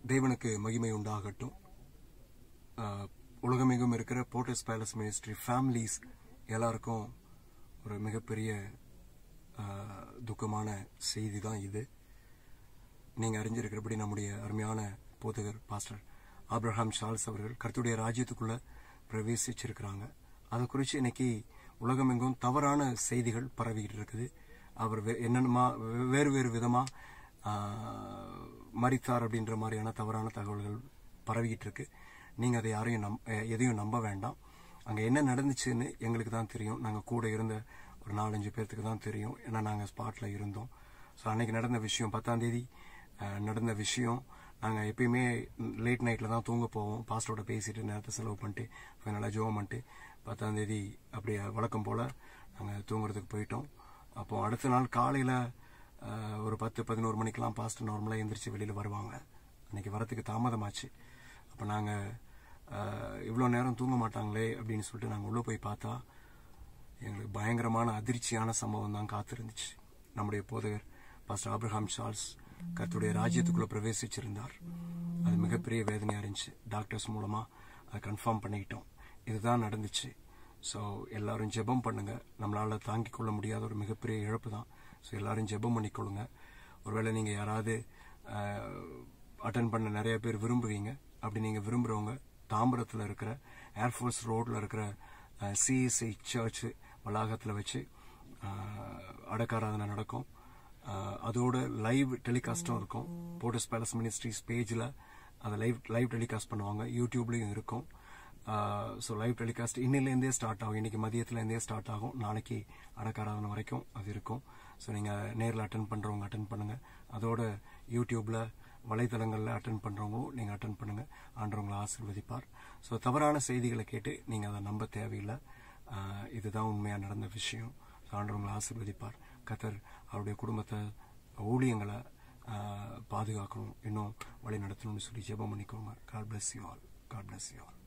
தேவனுக்கு மகிமை உண்டாகட்டும் ஆஹ், உலகமெங்கும் இருக்கிற போர்ட்டஸ் பேலஸ் மினிஸ்ட்ரி ஃபேமிலிஸ் எல்லாருக்கும் ஒரு மிகப்பெரிய ஆஹ், துக்கமான செய்தி தான் இது நீங்க அறிஞ்சிருக்கிறபடி நம்முடைய அருமையான போதகர் பாஸ்டர் ஆப்ரஹாம் சார்ல்ஸ் அவர்கள் கர்த்தருடைய ராஜ்யத்துக்குள்ள பிரவேசிச்சிருக்கிறாங்க அதை குறித்து இன்னைக்கு உலகமெங்கும் தவறான செய்திகள் பரவிக்கிட்டு இருக்குது அவர் வே- என்னென்னமா வே- வேறு வேறு விதமா ஆஹ், மரித்தார் அப்படின்ற மாதிரியான தவறான தகவல்கள் பரவிக்கிட்டு இருக்கு நீங்க அதை யாரையும் நம் எ- எதையும் நம்ப வேண்டாம் அங்க என்ன நடந்துச்சுன்னு எங்களுக்கு தான் தெரியும் நாங்க கூட இருந்த ஒரு நாலஞ்சு பேர்த்துக்கு தான் தெரியும் ஏன்னா நாங்க ஸ்பாட்ல இருந்தோம் ஸோ அன்னைக்கு நடந்த விஷயம் பத்தாம் தேதி அஹ், நடந்த விஷயம் நாங்கள் எப்பயுமே லேட் நைட்டில் தான் தூங்க போவோம் பாஸ்டரோட பேசிட்டு நேரத்தை செலவு பண்ணிட்டு ஃபைனலாக ஜோம் பண்ணிட்டு பத்தாம் தேதி அப்படியே வழக்கம் போல் நாங்கள் தூங்குறதுக்கு போயிட்டோம் அப்போ அடுத்த நாள் காலையில் ஒரு பத்து பதினோரு மணிக்கெல்லாம் பாஸ்டர் நார்மலாக எந்திரிச்சு வெளியில் வருவாங்க அன்னைக்கு வரத்துக்கு தாமதமாச்சு அப்போ நாங்கள் இவ்வளோ நேரம் தூங்க மாட்டாங்களே அப்படின்னு சொல்லிட்டு நாங்கள் உள்ளே போய் பார்த்தா எங்களுக்கு பயங்கரமான அதிர்ச்சியான சம்பவம் தான் காத்திருந்துச்சு நம்முடைய போதகர் பாஸ்டர் ஆப்ரஹாம் சார்ல்ஸ் கர்த்தருடைய ராஜ்யத்துக்குள்ள பிரவேசிச்சிருந்தார் அது மிகப்பெரிய வேதனையா இருந்துச்சு டாக்டர்ஸ் மூலமா அதை கன்ஃபார்ம் பண்ணிக்கிட்டோம் இதுதான் நடந்துச்சு ஸோ எல்லாரும் ஜெபம் பண்ணுங்க நம்மளால தாங்கிக் கொள்ள முடியாத ஒரு மிகப்பெரிய இழப்பு தான் ஸோ எல்லாரும் ஜெபம் பண்ணிக்கொள்ளுங்க ஒருவேளை நீங்க யாராவது அட்டன் பண்ண நிறைய பேர் விரும்புவீங்க அப்படி நீங்க விரும்புறவங்க தாம்பரத்தில் இருக்கிற ஏர்ஃபோர்ஸ் ரோட்ல இருக்கிற சிஎஸ்ஐ சர்ச் வளாகத்தில் வச்சு அஹ், அடக்காராதனை நடக்கும் அஹ், அதோட லைவ் டெலிகாஸ்டும் இருக்கும் போர்டஸ் பேலஸ் மினிஸ்ட்ரிஸ் பேஜில் அதை லைவ் லைவ் டெலிகாஸ்ட் பண்ணுவாங்க யூடியூப்லேயும் இருக்கும் ஸோ லைவ் டெலிகாஸ்ட் இன்னிலேருந்தே ஸ்டார்ட் ஆகும் இன்னைக்கு மதியத்துலேருந்தே ஸ்டார்ட் ஆகும் நாளைக்கு அடக்காராதனை வரைக்கும் அது இருக்கும் ஸோ நீங்கள் நேரில் அட்டன் பண்ணுறவங்க அட்டன் பண்ணுங்கள் அதோட யூடியூப்பில் வலைத்தளங்களில் அட்டன் பண்ணுறவங்களும் நீங்கள் அட்டன் பண்ணுங்கள் ஆண்டவங்களை ஆசீர்வதிப்பார் ஸோ தவறான செய்திகளை கேட்டு நீங்கள் அதை நம்ப தேவையில்லை ஆஹ் இதுதான் உண்மையாக நடந்த விஷயம் ஆண்டவங்களை ஆசீர்வதிப்பார் கத்தர் அவருடைய குடும்பத்தை ஊழியங்களை ஆஹ் பாதுகாக்கணும் இன்னும் வழி நடத்தணும்னு சொல்லி ஜெபம் பண்ணிக்கோங்க god bless you all god bless you all